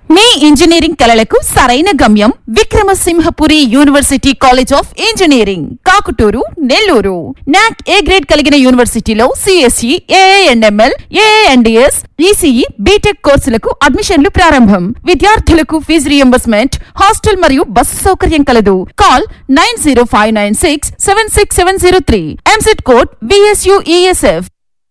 మీ engineering కలలకు సరైన గమ్యం Vikramasimhapuri university college of engineering Kakuturu Nellore NAAC A grade కలిగిన యూనివర్సిటీలో CSE AIML AIDS ECE BTech కోర్సులకు అడ్మిషన్లు ప్రారంభం విద్యార్థులకు ఫీజు రియంబర్స్మెంట్ హాస్టల్ మరియు బస్సు సౌకర్యం కలదు call nine zero five nine six seven six seven zero three EAMCET code VSU ESF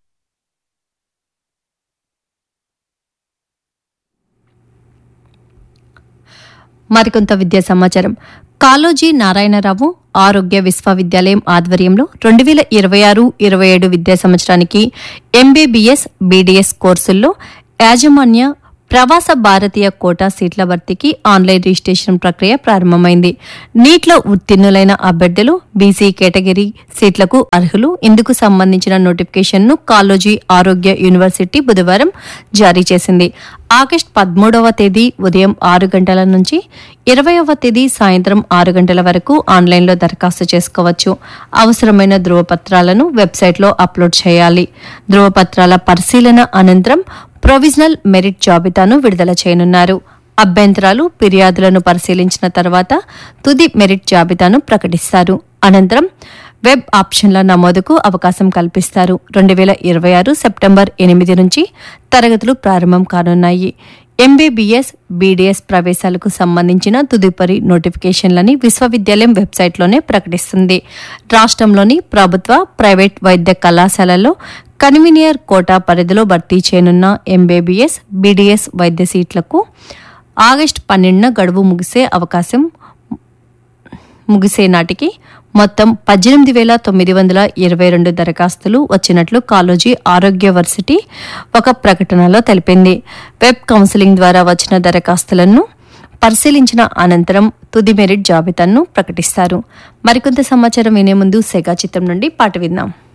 మరికొంత విద్యా సమాచారం కాలోజీ నారాయణరావు ఆరోగ్య విశ్వవిద్యాలయం ఆధ్వర్యంలో రెండు వేల ఇరవై ఆరు ఇరవై ఏడు విద్యా సంవత్సరానికి ఎంబీబీఎస్ బీడీఎస్ కోర్సుల్లో యాజమాన్య ప్రవాస భారతీయ కోటా సీట్ల భర్తీకి ఆన్లైన్ రిజిస్ట్రేషన్ ప్రక్రియ ప్రారంభమైంది నీట్లో ఉత్తీర్ణులైన అభ్యర్థులు బీసీ కేటగిరీ సీట్లకు అర్హులు ఇందుకు సంబంధించిన నోటిఫికేషన్ను కాలోజీ ఆరోగ్య యూనివర్సిటీ బుధవారం జారీ చేసింది ఆగస్టు పదమూడవ తేదీ ఉదయం ఆరు గంటల నుంచి ఇరవైవ తేదీ సాయంత్రం ఆరు గంటల వరకు ఆన్లైన్లో దరఖాస్తు చేసుకోవచ్చు అవసరమైన ధృవపత్రాలను వెబ్సైట్లో అప్లోడ్ చేయాలి ధృవపత్రాల పరిశీలన అనంతరం ప్రొవిజనల్ మెరిట్ జాబితాను విడుదల చేయనున్నారు అభ్యంతరాలు ఫిర్యాదులను పరిశీలించిన తర్వాత తుది మెరిట్ జాబితాను ప్రకటిస్తారు అనంతరం వెబ్ ఆప్షన్ల నమోదుకు అవకాశం కల్పిస్తారు రెండు వేల ఇరవై ఆరు సెప్టెంబర్ ఎనిమిది నుంచి తరగతులు ప్రారంభం కానున్నాయి ఎంబీబీఎస్ బీడీఎస్ ప్రవేశాలకు సంబంధించిన తదుపరి నోటిఫికేషన్లని విశ్వవిద్యాలయం వెబ్సైట్లోనే ప్రకటిస్తుంది రాష్ట్రంలోని ప్రభుత్వ ప్రైవేట్ వైద్య కళాశాలల్లో కన్వీనియర్ కోటా పరిధిలో భర్తీ చేయనున్న ఎంబీబీఎస్ బీడీఎస్ వైద్య సీట్లకు ఆగస్టు పన్నెండున గడువు ముగిసే అవకాశం ముగిసే నాటికి మొత్తం పద్దెనిమిది వేల తొమ్మిది వందల ఇరవై రెండు దరఖాస్తులు వచ్చినట్లు కాలోజీ ఆరోగ్య వర్సిటీ ఒక ప్రకటనలో తెలిపింది వెబ్ కౌన్సిలింగ్ ద్వారా వచ్చిన దరఖాస్తులను పరిశీలించిన అనంతరం తుది మెరిట్ జాబితాను ప్రకటిస్తారు మరికొంత సమాచారం వినే ముందు సెగా చిత్రం నుండి పాట విందాం